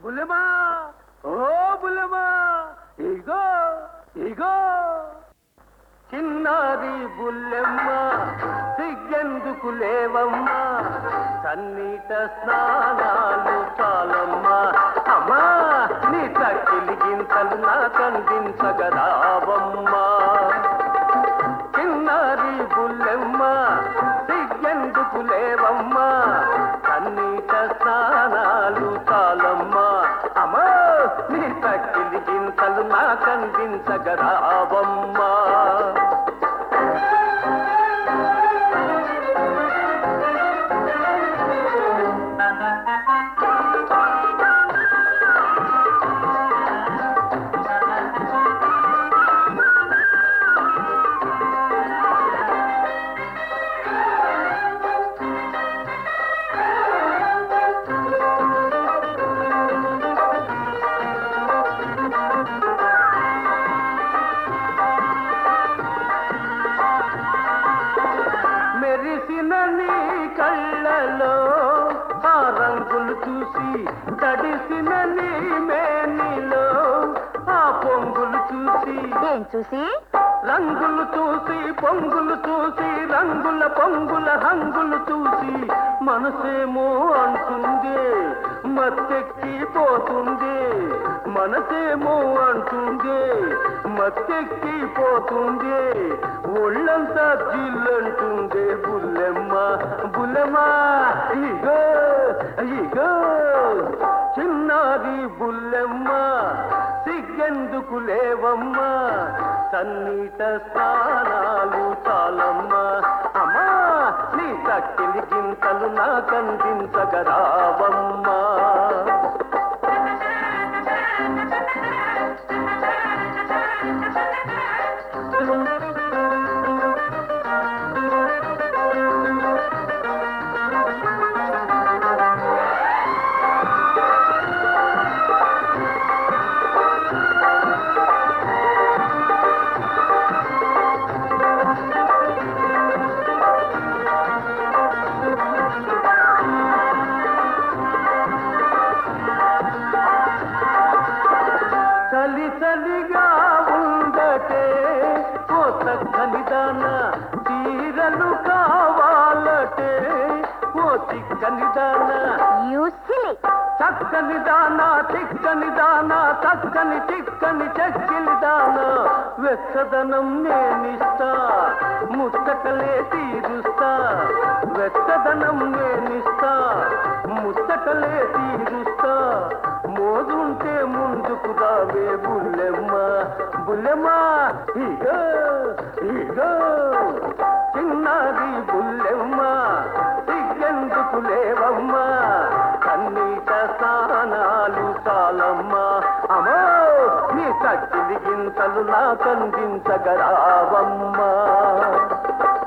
బుల్లెమా ఓ బుల్లెమా ఇగో ఇగో చిన్నారి బుల్లెమ్మ సిగ్గెందుకు లేవమ్మా సన్నీట స్నానాలు చాలమ్మా అమ్మా నీ తక్కిలి గింతలు నాకందించగరావమ్మా చిన్నారి బుల్లెమ్మ సిగ్గెందుకు లేవమ్మా సన్నీట స్నానాలు చాలమ్మా అమ్మా నీ తక్కిలి గింతలు నాకందించగరావమ్మా మెరిసిన నీ కళ్ళలో ఆ రంగులు చూసి తడిసిన నీ మేనిలో ఆ పొంగులు చూసి ఏం చూసి రంగులు చూసి పొంగులు చూసి రంగుల పొంగుల హంగులు చూసి మనసేమో అంటుంది మత్తెక్కి పోతుంది మనసేమో అంటుంది మత్తెక్కి పోతుంది ఒళ్ళంతా జిల్లంటుంది బుల్లెమ్మ బుల్లెమ్మ ఇగో ఇగో చిన్నారి బుల్లెమ్మ సిగ్గెందుకు లేవమ్మా సన్నీట స్నానాలు చాలమ్మా అమ్మా నీ తక్కిలి గింతలు నాకందించగరావమ్మా చలి చలిగా ఉండటే ఓ చక్కని దాన చీరలు కావాలటే ఓ చిక్కని దాన యూసిలి చక్కని దానా చిక్కని దానా చక్కని చిక్కని చెక్కిలి దానా వెచ్చదనం నేనిస్తా ముచ్చటలే తీరుస్తా వెచ్చదనం నేనిస్తా ముచ్చటలే తీరుస్తా మోదుంటే ముందుకు రావే బుల్లెమ్మ బుల్లెమ్మ ఇగో ఇగో చిన్నది బుల్లెమ్మ సిగ్గెందుకు లేవమ్మా కన్నీట స్నానాలు చాలమ్మా అమ్మో నీ తక్కిలి గింతలు నాకందించగరావమ్మా